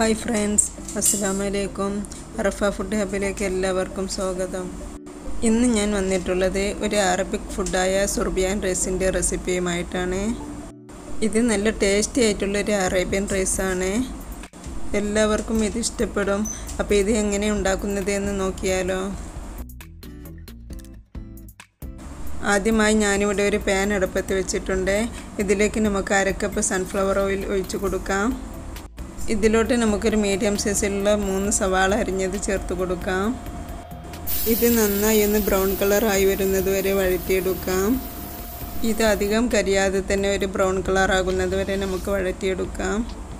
hi friends അസ്സാം വലൈക്കും അറഫ food ഹബിലേക്ക് എല്ലാവർക്കും സ്വാഗതം ഇന്ന് ഞാൻ വന്നിട്ടുള്ളത് ഒരു അറബിക് ഫുഡായ സുർബിയാൻ റൈസിൻ്റെ റെസിപ്പിയുമായിട്ടാണ് ഇത് നല്ല ടേസ്റ്റി ആയിട്ടുള്ളൊരു അറേബ്യൻ റൈസാണ് എല്ലാവർക്കും ഇത് ഇഷ്ടപ്പെടും അപ്പോൾ ഇത് എങ്ങനെ ഉണ്ടാക്കുന്നത് എന്ന് നോക്കിയാലോ ആദ്യമായി ഞാനിവിടെ ഒരു പാൻ അടുപ്പത്ത് വെച്ചിട്ടുണ്ട് ഇതിലേക്ക് നമുക്ക് അരക്കപ്പ് സൺഫ്ലവർ ഓയിൽ ഒഴിച്ചു കൊടുക്കാം ഇതിലോട്ട് നമുക്കൊരു മീഡിയം സൈസിലുള്ള മൂന്ന് സവാള അരിഞ്ഞത് ചേർത്ത് കൊടുക്കാം ഇത് നന്നായി ഒന്ന് ബ്രൗൺ കളറായി വരുന്നത് വരെ വഴറ്റിയെടുക്കാം ഇത് അധികം കരിയാതെ തന്നെ ഒരു ബ്രൗൺ കളർ ആകുന്നത് വരെ നമുക്ക് വഴറ്റിയെടുക്കാം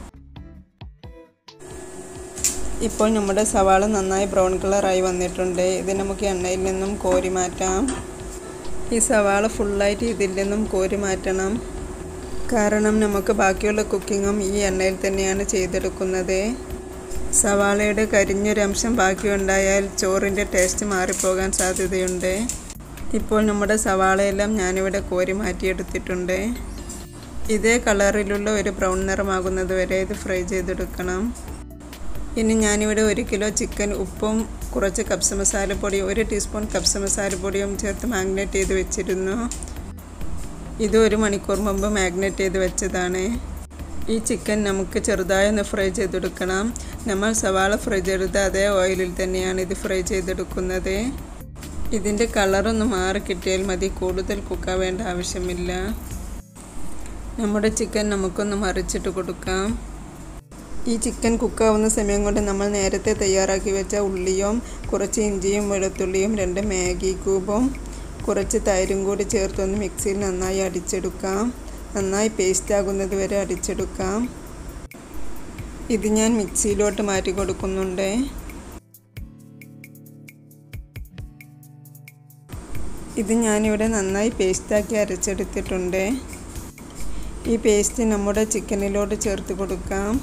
ഇപ്പോൾ നമ്മുടെ സവാള നന്നായി ബ്രൗൺ കളറായി വന്നിട്ടുണ്ട് ഇത് നമുക്ക് എണ്ണയിൽ നിന്നും കോരി മാറ്റാം ഈ സവാള ഫുള്ളായിട്ട് ഇതിൽ നിന്നും കോരി മാറ്റണം കാരണം നമുക്ക് ബാക്കിയുള്ള കുക്കിങ്ങും ഈ എണ്ണയിൽ തന്നെയാണ് ചെയ്തെടുക്കുന്നത് സവാളയുടെ കരിഞ്ഞൊരംശം ബാക്കിയുണ്ടായാൽ ചോറിൻ്റെ ടേസ്റ്റ് മാറിപ്പോകാൻ സാധ്യതയുണ്ട് ഇപ്പോൾ നമ്മുടെ സവാളയെല്ലാം ഞാനിവിടെ കോരി മാറ്റിയെടുത്തിട്ടുണ്ട് ഇതേ കളറിലുള്ള ഒരു ബ്രൗൺ നിറമാകുന്നത് വരെ ഇത് ഫ്രൈ ചെയ്തെടുക്കണം ഇനി ഞാനിവിടെ ഒരു കിലോ ചിക്കൻ ഉപ്പും കുറച്ച് കപ്സ മസാലപ്പൊടിയും ഒരു ടീസ്പൂൺ കപ്സ മസാലപ്പൊടിയും ചേർത്ത് മാഗ്നേറ്റ് ചെയ്ത് വെച്ചിരുന്നു ഇത് ഒരു മണിക്കൂർ മുമ്പ് മാഗ്നേറ്റ് ചെയ്ത് വെച്ചതാണ് ഈ ചിക്കൻ നമുക്ക് ചെറുതായി ഒന്ന് ഫ്രൈ ചെയ്തെടുക്കണം നമ്മൾ സവാള ഫ്രൈ ചെയ്തെടുത്ത അതേ ഓയിലിൽ തന്നെയാണ് ഇത് ഫ്രൈ ചെയ്തെടുക്കുന്നത് ഇതിൻ്റെ കളറൊന്ന് മാറി കിട്ടിയാൽ മതി കൂടുതൽ കുക്കാവേണ്ട ആവശ്യമില്ല നമ്മുടെ ചിക്കൻ നമുക്കൊന്ന് മറിച്ചിട്ട് കൊടുക്കാം ഈ ചിക്കൻ കുക്കാവുന്ന സമയം കൊണ്ട് നമ്മൾ നേരത്തെ തയ്യാറാക്കി വെച്ച ഉള്ളിയും കുറച്ച് ഇഞ്ചിയും വെളുത്തുള്ളിയും രണ്ട് മാഗി ക്യൂബും കുറച്ച് തൈരും കൂടി ചേർത്തൊന്ന് മിക്സിയിൽ നന്നായി അടിച്ചെടുക്കാം നന്നായി പേസ്റ്റ് ആകുന്നത് വരെ അടിച്ചെടുക്കാം ഇത് ഞാൻ മിക്സിയിലോട്ട് മാറ്റി കൊടുക്കുന്നുണ്ട് ഇത് ഞാനിവിടെ നന്നായി പേസ്റ്റാക്കി അരച്ചെടുത്തിട്ടുണ്ട് ഈ പേസ്റ്റ് നമ്മുടെ ചിക്കനിലോട്ട് ചേർത്ത് കൊടുക്കാം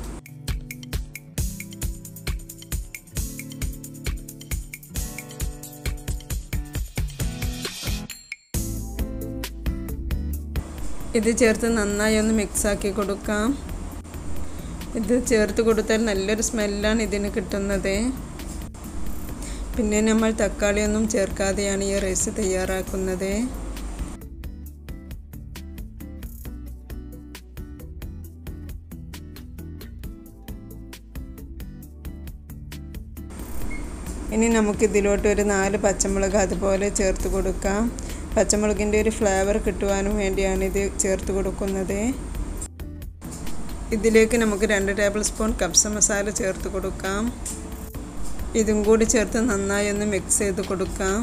ഇത് ചേർത്ത് നന്നായി ഒന്ന് മിക്സാക്കി കൊടുക്കാം ഇത് ചേർത്ത് കൊടുത്താൽ നല്ലൊരു സ്മെല്ലാണ് ഇതിന് കിട്ടുന്നത് പിന്നെ നമ്മൾ തക്കാളിയൊന്നും ചേർക്കാതെയാണ് ഈ റൈസ് തയ്യാറാക്കുന്നത് ഇനി നമുക്കിതിലോട്ട് ഒരു നാല് പച്ചമുളക് അതുപോലെ ചേർത്ത് കൊടുക്കാം പച്ചമുളകിൻ്റെ ഒരു ഫ്ലേവർ കിട്ടുവാനും വേണ്ടിയാണ് ഇത് ചേർത്ത് കൊടുക്കുന്നത് ഇതിലേക്ക് നമുക്ക് രണ്ട് ടേബിൾ സ്പൂൺ കപ്സ മസാല ചേർത്ത് കൊടുക്കാം ഇതും കൂടി ചേർത്ത് നന്നായി ഒന്ന് മിക്സ് ചെയ്ത് കൊടുക്കാം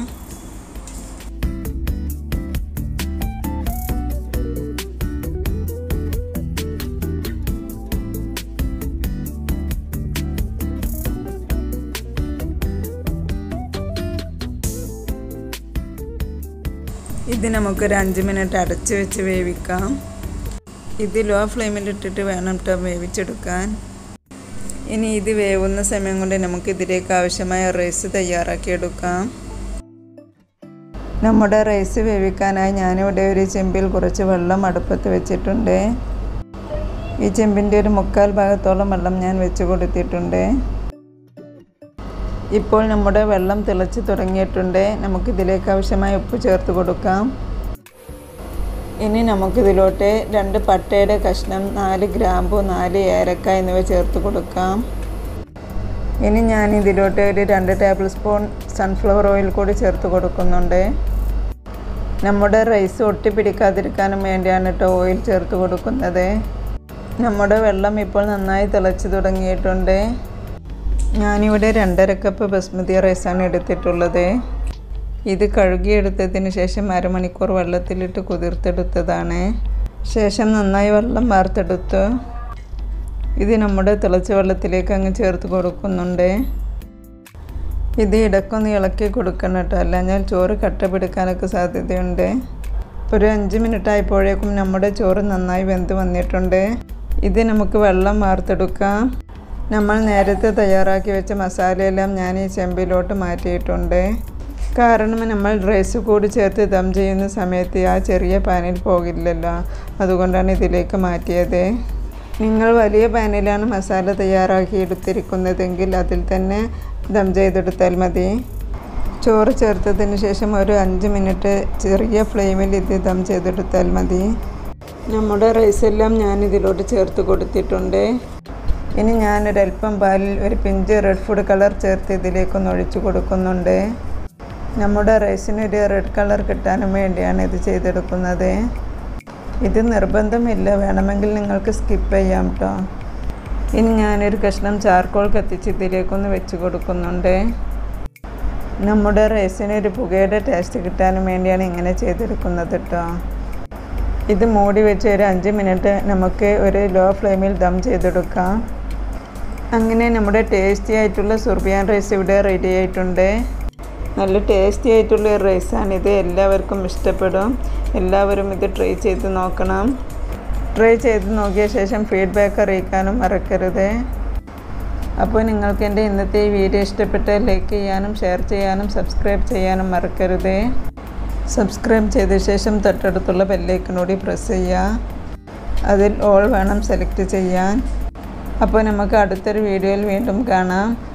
ഇത് നമുക്കൊരു അഞ്ച് മിനിറ്റ് അടച്ച് വെച്ച് വേവിക്കാം ഇത് ലോ ഫ്ലെയിമിലിട്ടിട്ട് വേണം കേട്ടോ വേവിച്ചെടുക്കാൻ ഇനി ഇത് വേവുന്ന സമയം കൊണ്ട് നമുക്ക് ഇതിലേക്ക് ആവശ്യമായ റൈസ് തയ്യാറാക്കിയെടുക്കാം നമ്മുടെ റൈസ് വേവിക്കാനായി ഞാനിവിടെ ഒരു ചെമ്പിൽ കുറച്ച് വെള്ളം അടുപ്പത്ത് വെച്ചിട്ടുണ്ട് ഈ ചെമ്പിൻ്റെ ഒരു മുക്കാൽ ഭാഗത്തോളം വെള്ളം ഞാൻ വെച്ച് കൊടുത്തിട്ടുണ്ട് ഇപ്പോൾ നമ്മുടെ വെള്ളം തിളച്ച് തുടങ്ങിയിട്ടുണ്ട് നമുക്കിതിലേക്ക് ആവശ്യമായ ഉപ്പ് ചേർത്ത് കൊടുക്കാം ഇനി നമുക്കിതിലോട്ട് രണ്ട് പട്ടയുടെ കഷ്ണം നാല് ഗ്രാമ്പു നാല് ഏലക്ക എന്നിവ ചേർത്ത് കൊടുക്കാം ഇനി ഞാൻ ഇതിലോട്ട് ഒരു രണ്ട് ടേബിൾ സ്പൂൺ സൺഫ്ലവർ ഓയിൽ കൂടി ചേർത്ത് കൊടുക്കുന്നുണ്ട് നമ്മുടെ റൈസ് ഒട്ടിപ്പിടിക്കാതിരിക്കാനും വേണ്ടിയാണ് കേട്ടോ ഓയിൽ ചേർത്ത് കൊടുക്കുന്നത് നമ്മുടെ വെള്ളം ഇപ്പോൾ നന്നായി തിളച്ച് തുടങ്ങിയിട്ടുണ്ട് ഞാനിവിടെ രണ്ടര കപ്പ് ബസ്മതി റൈസാണ് എടുത്തിട്ടുള്ളത് ഇത് കഴുകിയെടുത്തതിന് ശേഷം അരമണിക്കൂർ വെള്ളത്തിലിട്ട് കുതിർത്തെടുത്തതാണ് ശേഷം നന്നായി വെള്ളം വാർത്തെടുത്തു ഇത് നമ്മുടെ തിളച്ച വെള്ളത്തിലേക്ക് അങ്ങ് ചേർത്ത് കൊടുക്കുന്നുണ്ട് ഇത് ഇടക്കൊന്ന് ഇളക്കി കൊടുക്കണം കേട്ടോ അല്ലാഞ്ഞാൽ ചോറ് കട്ട പിടിക്കാനൊക്കെ സാധ്യതയുണ്ട് ഒരു അഞ്ച് മിനിറ്റ് ആയപ്പോഴേക്കും നമ്മുടെ ചോറ് നന്നായി വെന്ത് വന്നിട്ടുണ്ട് ഇത് നമുക്ക് വെള്ളം വാർത്തെടുക്കാം നമ്മൾ നേരത്തെ തയ്യാറാക്കി വെച്ച മസാലയെല്ലാം ഞാൻ ഈ ചെമ്പിലോട്ട് മാറ്റിയിട്ടുണ്ട് കാരണം നമ്മൾ റൈസ് കൂടി ചേർത്ത് ദം ചെയ്യുന്ന സമയത്ത് ആ ചെറിയ പാനിൽ പോകില്ലല്ലോ അതുകൊണ്ടാണ് ഇതിലേക്ക് മാറ്റിയത് നിങ്ങൾ വലിയ പാനിലാണ് മസാല തയ്യാറാക്കി എടുത്തിരിക്കുന്നതെങ്കിൽ അതിൽ തന്നെ ദം ചെയ്തെടുത്താൽ മതി ചോറ് ചേർത്തതിന് ശേഷം ഒരു അഞ്ച് മിനിറ്റ് ചെറിയ ഫ്ലെയിമിൽ ഇത് ദം ചെയ്തെടുത്താൽ മതി നമ്മുടെ റൈസെല്ലാം ഞാൻ ഇതിലോട്ട് ചേർത്ത് കൊടുത്തിട്ടുണ്ട് ഇനി ഞാനൊരല്പം പാലിൽ ഒരു പിഞ്ച് റെഡ് ഫുഡ് കളർ ചേർത്ത് ഇതിലേക്കൊന്ന് ഒഴിച്ചു കൊടുക്കുന്നുണ്ട് നമ്മുടെ റൈസിന് ഒരു റെഡ് കളർ കിട്ടാനും വേണ്ടിയാണ് ഇത് ചെയ്തെടുക്കുന്നത് ഇത് നിർബന്ധമില്ല വേണമെങ്കിൽ നിങ്ങൾക്ക് സ്കിപ്പ് ചെയ്യാം കേട്ടോ ഇനി ഞാനൊരു കഷ്ണം ചാർക്കോൾ കത്തിച്ച് ഇതിലേക്കൊന്ന് വെച്ച് കൊടുക്കുന്നുണ്ട് നമ്മുടെ റൈസിന് ഒരു പുകയുടെ ടേസ്റ്റ് കിട്ടാനും വേണ്ടിയാണ് ഇങ്ങനെ ചെയ്തെടുക്കുന്നത് കേട്ടോ ഇത് മൂടി വെച്ച് ഒരു അഞ്ച് മിനിറ്റ് നമുക്ക് ഒരു ലോ ഫ്ലെയിമിൽ ദം ചെയ്തെടുക്കാം അങ്ങനെ നമ്മുടെ ടേസ്റ്റി ആയിട്ടുള്ള സുർബിയാൻ റൈസ് ഇവിടെ റെഡി ആയിട്ടുണ്ട് നല്ല ടേസ്റ്റി ആയിട്ടുള്ള ഒരു റൈസാണിത് എല്ലാവർക്കും ഇഷ്ടപ്പെടും എല്ലാവരും ഇത് ട്രൈ ചെയ്ത് നോക്കണം ട്രൈ ചെയ്ത് നോക്കിയ ശേഷം ഫീഡ്ബാക്ക് അറിയിക്കാനും മറക്കരുത് അപ്പോൾ നിങ്ങൾക്ക് എൻ്റെ ഇന്നത്തെ ഈ വീഡിയോ ഇഷ്ടപ്പെട്ടാൽ ലൈക്ക് ചെയ്യാനും ഷെയർ ചെയ്യാനും സബ്സ്ക്രൈബ് ചെയ്യാനും മറക്കരുത് സബ്സ്ക്രൈബ് ചെയ്ത ശേഷം തൊട്ടടുത്തുള്ള ബെല്ലൈക്കനോടി പ്രസ് ചെയ്യുക അതിൽ ഓൾ വേണം സെലക്ട് ചെയ്യാൻ അപ്പോൾ നമുക്ക് അടുത്തൊരു വീഡിയോയിൽ വീണ്ടും കാണാം